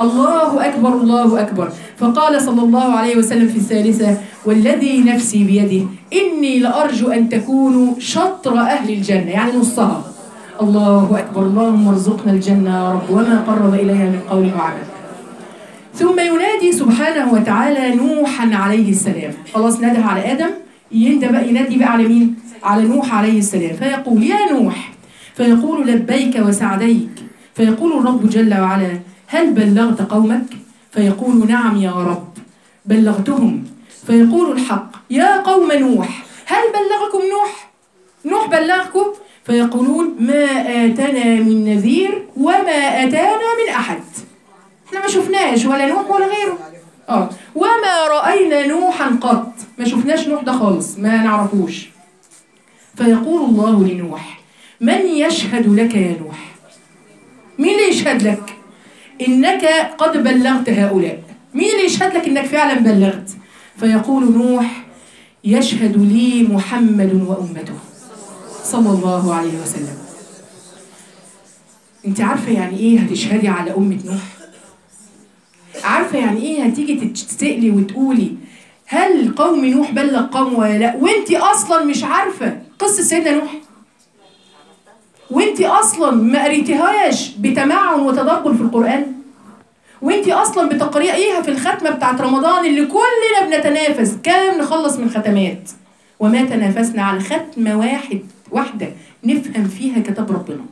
الله أكبر الله أكبر فقال صلى الله عليه وسلم في الثالثة والذي نفسي بيده إني لأرجو أن تكونوا شطر أهل الجنة يعني نصها الله أكبر اللهم ارزقنا الجنة يا رب وما قرب إليها من قول وعمل ثم ينادي سبحانه وتعالى نوحا عليه السلام خلاص نده على آدم يندى بقى ينادي بقى على مين؟ على نوح عليه السلام فيقول يا نوح فيقول لبيك وسعديك فيقول الرب جل وعلا هل بلغت قومك؟ فيقول نعم يا رب بلغتهم فيقول الحق يا قوم نوح هل بلغكم نوح؟ نوح بلغكم؟ فيقولون ما آتنا من نذير وما أتانا من أحد احنا ما شفناش ولا نوح ولا غيره اه وما رأينا نوحا قط ما شفناش نوح ده خالص ما نعرفوش فيقول الله لنوح من يشهد لك يا نوح مين اللي يشهد لك انك قد بلغت هؤلاء مين اللي يشهد لك انك فعلا بلغت فيقول نوح يشهد لي محمد وامته صلى الله عليه وسلم انت عارفه يعني ايه هتشهدي على امه نوح عارفه يعني ايه هتيجي تسألي وتقولي هل قوم نوح بلغ قوم ولا لا وانت اصلا مش عارفه قصه سيدنا نوح وانت اصلا ما قريتيهاش بتمعن وتدبر في القران وانت اصلا بتقرأيها في الختمه بتاعت رمضان اللي كلنا بنتنافس كام نخلص من ختمات وما تنافسنا على ختمه واحد واحده نفهم فيها كتاب ربنا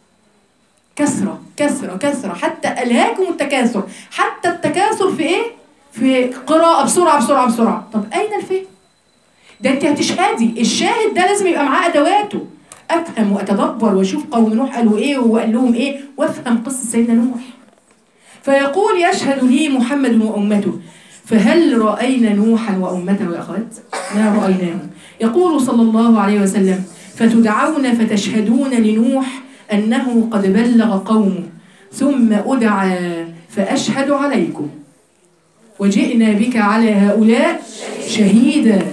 كثرة كثرة كثرة حتى ألهاكم التكاثر حتى التكاثر في إيه؟ في قراءة بسرعة بسرعة بسرعة طب أين الفهم؟ ده أنت هتشهدي الشاهد ده لازم يبقى معاه أدواته أفهم وأتدبر وأشوف قوم نوح قالوا إيه وقال لهم إيه وأفهم قصة سيدنا نوح فيقول يشهد لي محمد وأمته فهل رأينا نوحا وأمته يا أخوات؟ ما رأيناهم يقول صلى الله عليه وسلم فتدعون فتشهدون لنوح أنه قد بلغ قومه ثم أدعى فأشهد عليكم وجئنا بك على هؤلاء شهيدا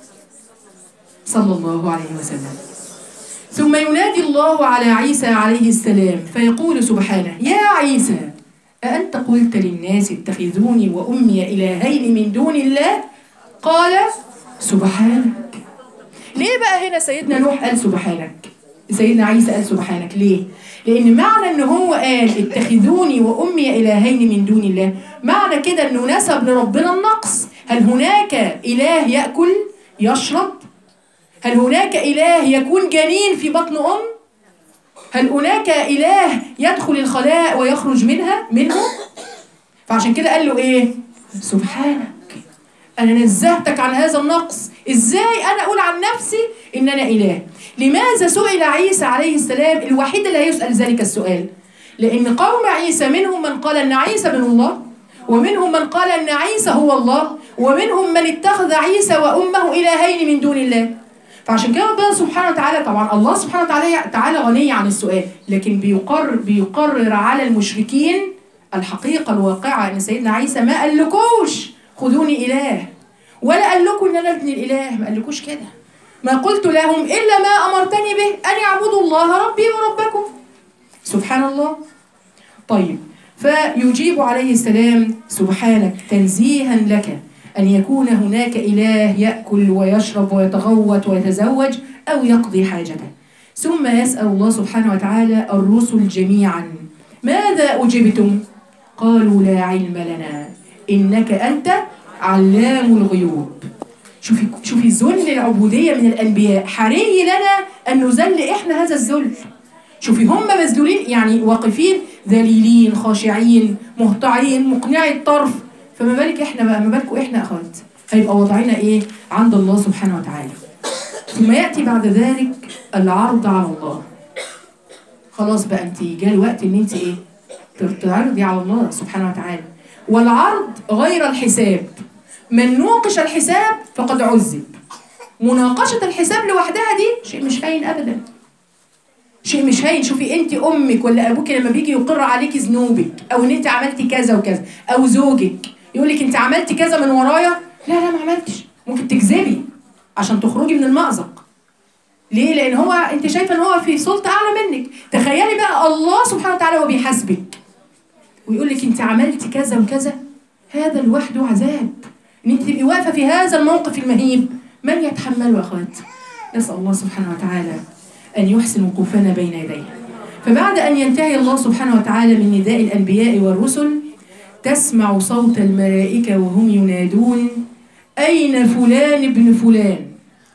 صلى الله عليه وسلم ثم ينادي الله على عيسى عليه السلام فيقول سبحانه يا عيسى أأنت قلت للناس اتخذوني وأمي إلهين من دون الله قال سبحانك ليه بقى هنا سيدنا نوح قال سبحانك سيدنا عيسى قال سبحانك ليه؟ لأن معنى إن هو قال اتخذوني وأمي إلهين من دون الله معنى كده إنه نسب لربنا النقص هل هناك إله يأكل يشرب؟ هل هناك إله يكون جنين في بطن أم؟ هل هناك إله يدخل الخلاء ويخرج منها منه؟ فعشان كده قال له إيه؟ سبحانك أنا نزهتك عن هذا النقص إزاي أنا أقول عن نفسي إن أنا إله لماذا سئل عيسى عليه السلام الوحيد اللي هيسأل ذلك السؤال لأن قوم عيسى منهم من قال أن عيسى بن الله ومنهم من قال أن عيسى هو الله ومنهم من اتخذ عيسى وأمه إلهين من دون الله فعشان كده ربنا سبحانه وتعالى طبعا الله سبحانه وتعالى تعالى غني عن السؤال لكن بيقرر بيقرر على المشركين الحقيقة الواقعة أن سيدنا عيسى ما قالكوش خذوني إله ولا قال لكم إن أنا ابن الإله ما قالكوش كده ما قلت لهم إلا ما أمرتني به أن يعبدوا الله ربي وربكم سبحان الله طيب فيجيب عليه السلام سبحانك تنزيها لك أن يكون هناك إله يأكل ويشرب ويتغوط ويتزوج أو يقضي حاجته ثم يسأل الله سبحانه وتعالى الرسل جميعا ماذا أجبتم؟ قالوا لا علم لنا إنك أنت علام الغيوب شوفي شوفي ذل العبودية من الأنبياء حري لنا أن نذل إحنا هذا الذل شوفي هم مذلولين يعني واقفين ذليلين خاشعين مهطعين مقنعي الطرف فما بالك احنا بقى ما بالكم احنا اخوات هيبقى وضعنا ايه عند الله سبحانه وتعالى ثم ياتي بعد ذلك العرض على الله خلاص بقى انت جاء الوقت ان انت ايه تعرضي على الله سبحانه وتعالى والعرض غير الحساب من نوقش الحساب فقد عذب مناقشة الحساب لوحدها دي شيء مش هين أبدا شيء مش هين شوفي انت امك ولا ابوك لما بيجي يقر عليكي ذنوبك او ان انت عملتي كذا وكذا او زوجك يقول لك انت عملتي كذا من ورايا لا لا ما عملتش ممكن تكذبي عشان تخرجي من المأزق ليه لان هو انت شايفه ان هو في سلطه اعلى منك تخيلي بقى الله سبحانه وتعالى هو بيحاسبك ويقول لك انت عملتي كذا وكذا هذا لوحده عذاب ان انت تبقي واقفه في هذا الموقف المهيب من يتحمله يا اخوات نسال الله سبحانه وتعالى ان يحسن وقوفنا بين يديه فبعد ان ينتهي الله سبحانه وتعالى من نداء الانبياء والرسل تسمع صوت الملائكه وهم ينادون اين فلان ابن فلان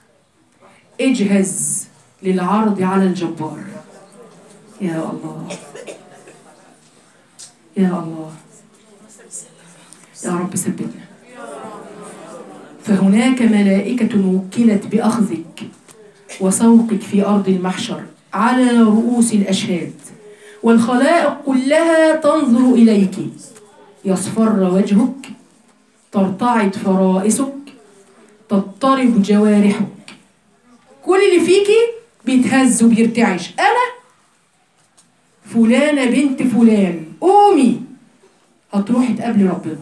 اجهز للعرض على الجبار يا الله يا الله يا رب ثبتنا فهناك ملائكة وكلت بأخذك وسوقك في أرض المحشر على رؤوس الأشهاد والخلائق كلها تنظر إليك يصفر وجهك ترتعد فرائسك تضطرب جوارحك كل اللي فيكي بيتهز وبيرتعش أنا فلانة بنت فلان قومي هتروحي تقابلي ربنا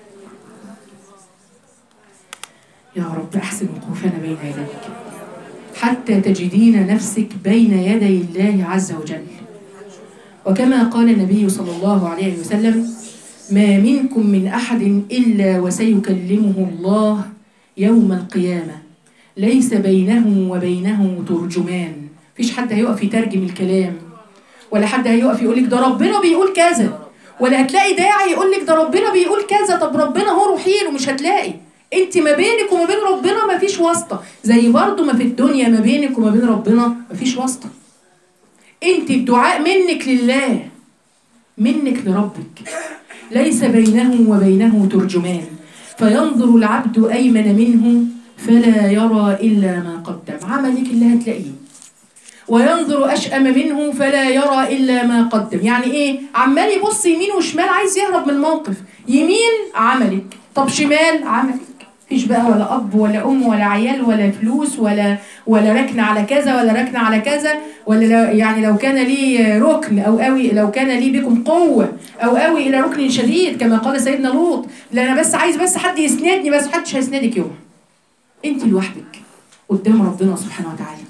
يا رب احسن وقوفنا بين يديك حتى تجدين نفسك بين يدي الله عز وجل وكما قال النبي صلى الله عليه وسلم ما منكم من احد الا وسيكلمه الله يوم القيامه ليس بينه وبينه ترجمان مفيش حد هيقف يترجم الكلام ولا حد هيقف يقول لك ده ربنا بيقول كذا ولا هتلاقي داعي يقول لك ده ربنا بيقول كذا طب ربنا هو روحين ومش هتلاقي انت ما بينك وما بين ربنا ما فيش واسطه زي برضو ما في الدنيا ما بينك وما بين ربنا ما فيش واسطه انت الدعاء منك لله منك لربك ليس بينه وبينه ترجمان فينظر العبد ايمن منه فلا يرى الا ما قدم عملك اللي هتلاقيه وينظر أشأم منه فلا يرى إلا ما قدم يعني إيه عمال يبص يمين وشمال عايز يهرب من الموقف يمين عملك طب شمال عملك مفيش بقى ولا أب ولا أم ولا عيال ولا فلوس ولا ولا ركن على كذا ولا ركن على كذا ولا لو يعني لو كان لي ركن أو قوي لو كان لي بكم قوة أو قوي إلى ركن شديد كما قال سيدنا لوط لا أنا بس عايز بس حد يسندني بس محدش هيسندك يوم أنت لوحدك قدام ربنا سبحانه وتعالى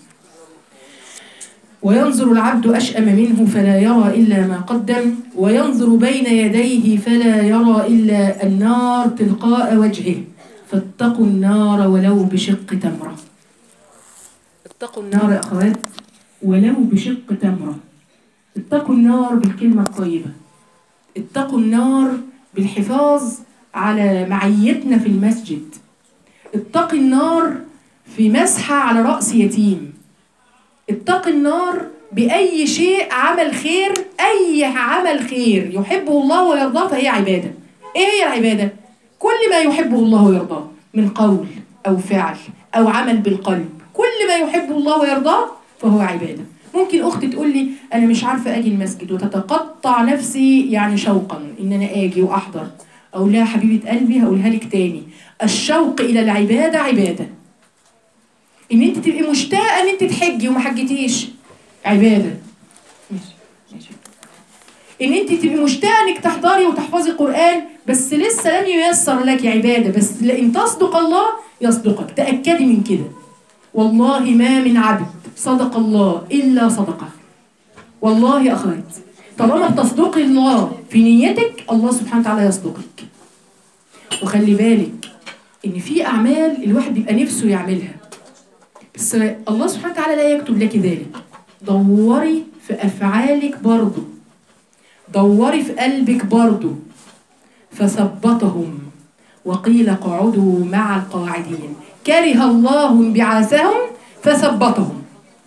وينظر العبد أشأم منه فلا يرى إلا ما قدم وينظر بين يديه فلا يرى إلا النار تلقاء وجهه فاتقوا النار ولو بشق تمرة اتقوا النار يا أخوات ولو بشق تمرة اتقوا النار بالكلمة الطيبة اتقوا النار بالحفاظ على معيتنا في المسجد اتقي النار في مسحة على رأس يتيم اتق النار بأي شيء عمل خير أي عمل خير يحبه الله ويرضاه فهي عبادة إيه هي العبادة؟ كل ما يحبه الله ويرضاه من قول أو فعل أو عمل بالقلب كل ما يحبه الله ويرضاه فهو عبادة ممكن أختي تقول لي أنا مش عارفة أجي المسجد وتتقطع نفسي يعني شوقا إن أنا أجي وأحضر أقول لها حبيبة قلبي هقولها لك تاني الشوق إلى العبادة عبادة ان انت تبقي مشتاقه ان انت تحجي وما حجتيش عباده ماشي ماشي ان انت تبقي مشتاقه انك تحضري وتحفظي قران بس لسه لم ييسر لك عباده بس ان تصدق الله يصدقك تاكدي من كده والله ما من عبد صدق الله الا صدقه والله يا اخوات طالما بتصدقي الله في نيتك الله سبحانه وتعالى يصدقك وخلي بالك ان في اعمال الواحد بيبقى نفسه يعملها بس الله سبحانه وتعالى لا يكتب لك ذلك دوري في أفعالك برضو دوري في قلبك برضو فثبتهم وقيل اقعدوا مع القاعدين كره الله انبعاثهم فثبتهم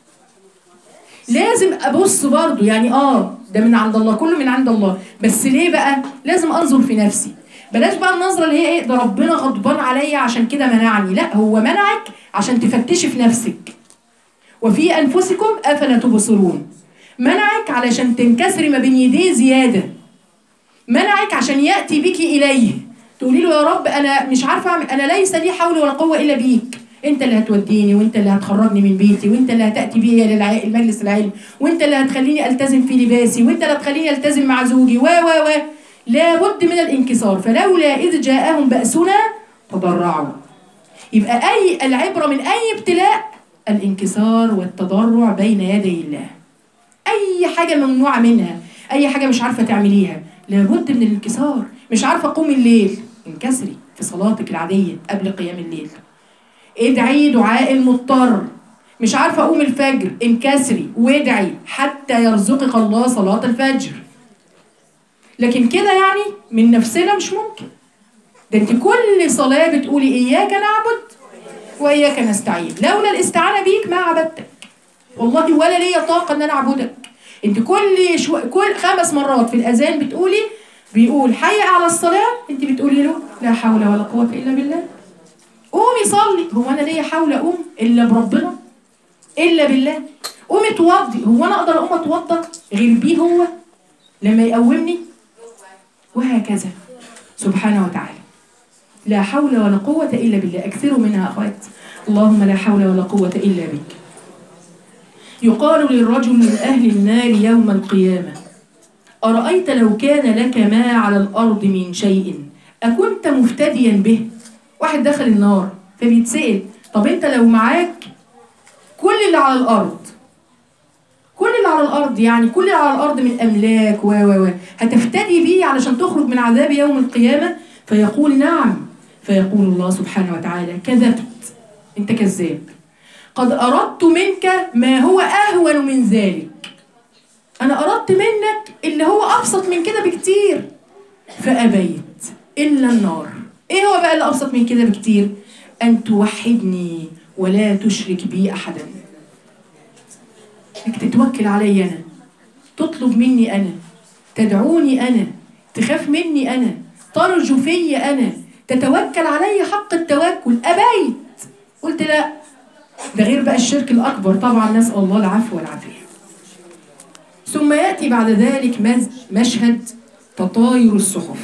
لازم ابص برضو يعني اه ده من عند الله كله من عند الله بس ليه بقى لازم انظر في نفسي بلاش بقى النظره اللي هي ايه ده ربنا غضبان عليا عشان كده منعني لا هو منعك عشان تفتشي في نفسك وفي انفسكم افلا تبصرون منعك علشان تنكسري ما بين يديه زياده منعك عشان ياتي بك اليه تقولي له يا رب انا مش عارفه اعمل انا ليس لي حول ولا قوه الا بيك انت اللي هتوديني وانت اللي هتخرجني من بيتي وانت اللي هتاتي بيا للمجلس العلم وانت اللي هتخليني التزم في لباسي وانت اللي هتخليني التزم مع زوجي و و و لابد من الانكسار فلولا اذ جاءهم باسنا تضرعوا يبقى اي العبره من اي ابتلاء الانكسار والتضرع بين يدي الله اي حاجه ممنوعه منها اي حاجه مش عارفه تعمليها لابد من الانكسار مش عارفه قومي الليل انكسري في صلاتك العاديه قبل قيام الليل ادعي دعاء المضطر مش عارفه اقوم الفجر انكسري وادعي حتى يرزقك الله صلاه الفجر لكن كده يعني من نفسنا مش ممكن ده انت كل صلاه بتقولي اياك نعبد واياك نستعين لولا الاستعانه بيك ما عبدتك والله ولا ليا طاقه ان انا اعبدك انت كل شو... كل خمس مرات في الاذان بتقولي بيقول حي على الصلاه انت بتقولي له لا حول ولا قوه الا بالله قومي صلي هو انا ليا حول اقوم الا بربنا الا بالله قومي اتوضي هو انا اقدر اقوم اتوضى غير بيه هو لما يقومني وهكذا سبحانه وتعالى لا حول ولا قوة إلا بالله أكثروا منها أخوات اللهم لا حول ولا قوة إلا بك يقال للرجل من أهل النار يوم القيامة أرأيت لو كان لك ما على الأرض من شيء أكنت مفتديا به واحد دخل النار فبيتسأل طب أنت لو معاك كل اللي على الأرض كل اللي على الأرض يعني كل اللي على الأرض من أملاك و و و هتفتدي بيه علشان تخرج من عذاب يوم القيامة فيقول نعم فيقول الله سبحانه وتعالى كذبت أنت كذاب قد أردت منك ما هو أهون من ذلك أنا أردت منك اللي هو أبسط من كده بكتير فأبيت إلا النار إيه هو بقى اللي أبسط من كده بكتير أن توحدني ولا تشرك بي أحدا إنك تتوكل علي أنا تطلب مني أنا تدعوني أنا تخاف مني أنا ترجو في أنا تتوكل علي حق التوكل أبيت قلت لا ده غير بقى الشرك الأكبر طبعا نسأل الله العفو والعافية ثم يأتي بعد ذلك مز- مشهد تطاير الصحف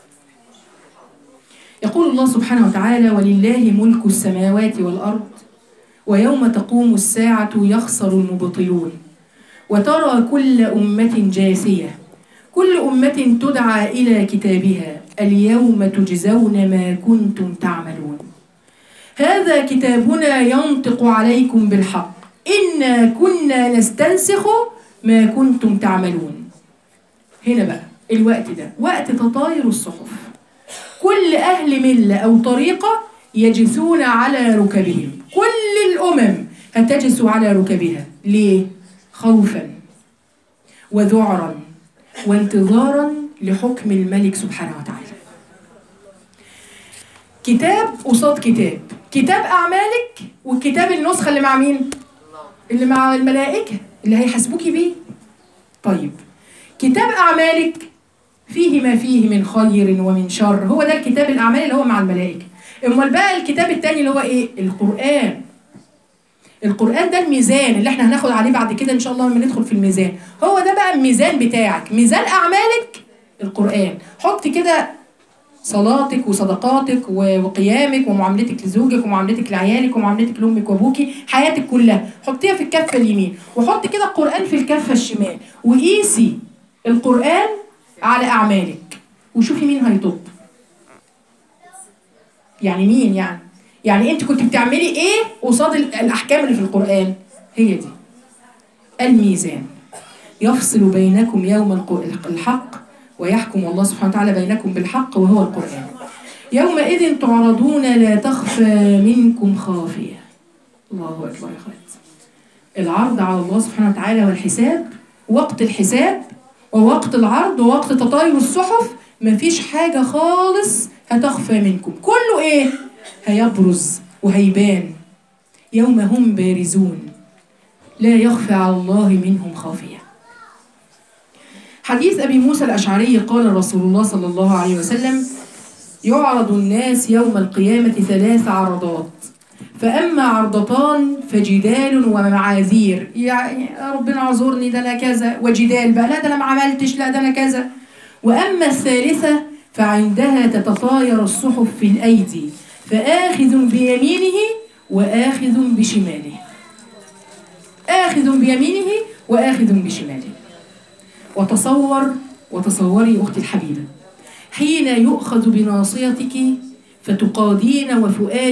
يقول الله سبحانه وتعالى ولله ملك السماوات والأرض ويوم تقوم الساعة يخسر المبطلون وترى كل أمة جاثية كل أمة تدعى إلى كتابها اليوم تجزون ما كنتم تعملون هذا كتابنا ينطق عليكم بالحق إنا كنا نستنسخ ما كنتم تعملون هنا بقى الوقت ده وقت تطاير الصحف كل أهل ملة أو طريقة يجثون على ركبهم كل الأمم هتجث على ركبها ليه؟ خوفا وذعرا وانتظارا لحكم الملك سبحانه وتعالى كتاب قصاد كتاب كتاب أعمالك والكتاب النسخة اللي مع مين؟ اللي مع الملائكة اللي هيحاسبوكي بيه طيب كتاب أعمالك فيه ما فيه من خير ومن شر هو ده الكتاب الأعمال اللي هو مع الملائكة امال بقى الكتاب التاني اللي هو ايه القرآن القرآن ده الميزان اللي احنا هناخد عليه بعد كده ان شاء الله لما ندخل في الميزان هو ده بقى الميزان بتاعك ميزان أعمالك القرآن حط كده صلاتك وصدقاتك و- وقيامك ومعاملتك لزوجك ومعاملتك لعيالك ومعاملتك لامك وابوكي حياتك كلها حطيها في الكفه اليمين وحط كده القران في الكفه الشمال وقيسي القران على اعمالك وشوفي مين هيطب يعني مين يعني يعني انت كنت بتعملي ايه قصاد ال- الاحكام اللي في القران هي دي الميزان يفصل بينكم يوم الق- الحق ويحكم الله سبحانه وتعالى بينكم بالحق وهو القرآن يومئذ تعرضون لا تخفى منكم خافية الله أكبر يا أخوات العرض على الله سبحانه وتعالى والحساب وقت الحساب ووقت العرض ووقت تطاير الصحف مفيش حاجة خالص هتخفى منكم كله إيه هيبرز وهيبان يوم هم بارزون لا يخفى على الله منهم خافيه حديث أبي موسى الأشعري قال رسول الله صلى الله عليه وسلم يعرض الناس يوم القيامة ثلاث عرضات فأما عرضتان فجدال ومعاذير يعني يا ربنا اعذرني ده أنا كذا وجدال بقى لا ده أنا ما عملتش لا ده أنا كذا وأما الثالثة فعندها تتطاير الصحف في الأيدي فآخذ بيمينه وآخذ بشماله آخذ بيمينه وآخذ بشماله وتصور وتصوري أختي الحبيبة حين يؤخذ بناصيتك فتقادين وفؤاد